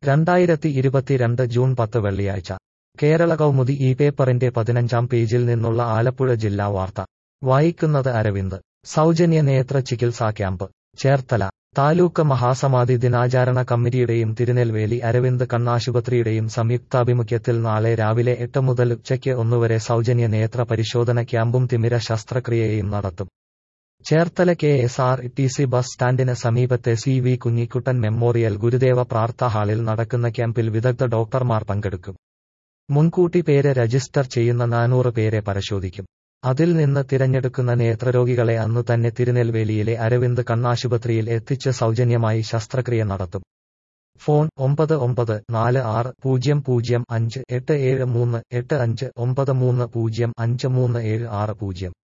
രണ്ടായിരത്തി ഇരുപത്തിരണ്ട് ജൂൺ പത്ത് വെള്ളിയാഴ്ച കേരള കൗമുദി ഈ പേപ്പറിന്റെ പതിനഞ്ചാം പേജിൽ നിന്നുള്ള ആലപ്പുഴ ജില്ലാ വാർത്ത വായിക്കുന്നത് അരവിന്ദ് സൗജന്യ നേത്ര ചികിത്സാ ക്യാമ്പ് ചേർത്തല താലൂക്ക് മഹാസമാധി ദിനാചരണ കമ്മിറ്റിയുടെയും തിരുനെൽവേലി അരവിന്ദ് കണ്ണാശുപത്രിയുടെയും സംയുക്താഭിമുഖ്യത്തിൽ നാളെ രാവിലെ എട്ട് മുതൽ ഉച്ചയ്ക്ക് ഒന്നുവരെ സൗജന്യ നേത്ര പരിശോധന ക്യാമ്പും തിമിര ശസ്ത്രക്രിയയും നടത്തും Cherthala K S R T C bus സ്റ്റാൻഡിന് സമീപത്തെ C V Kunjikuttan memorial Gurudeva പ്രാർത്ഥ ഹാളിൽ നടക്കുന്ന ക്യാമ്പിൽ വിദഗ്ധ ഡോക്ടർമാർ പങ്കെടുക്കും മുൻകൂട്ടി പേര് രജിസ്റ്റർ ചെയ്യുന്ന നാനൂറ് പേരെ പരിശോധിക്കും അതിൽ നിന്ന് തിരഞ്ഞെടുക്കുന്ന നേത്രരോഗികളെ അന്നു തന്നെ തിരുനെൽവേലിയിലെ അരവിന്ദ് കണ്ണാശുപത്രിയിൽ എത്തിച്ച് സൗജന്യമായി ശസ്ത്രക്രിയ നടത്തും ഫോൺ ഒമ്പത് ഒമ്പത് നാല് ആറ് പൂജ്യം പൂജ്യം അഞ്ച് എട്ട് ഏഴ് മൂന്ന് എട്ട് അഞ്ച് ഒമ്പത് മൂന്ന് പൂജ്യം അഞ്ച് മൂന്ന് ഏഴ് ആറ് പൂജ്യം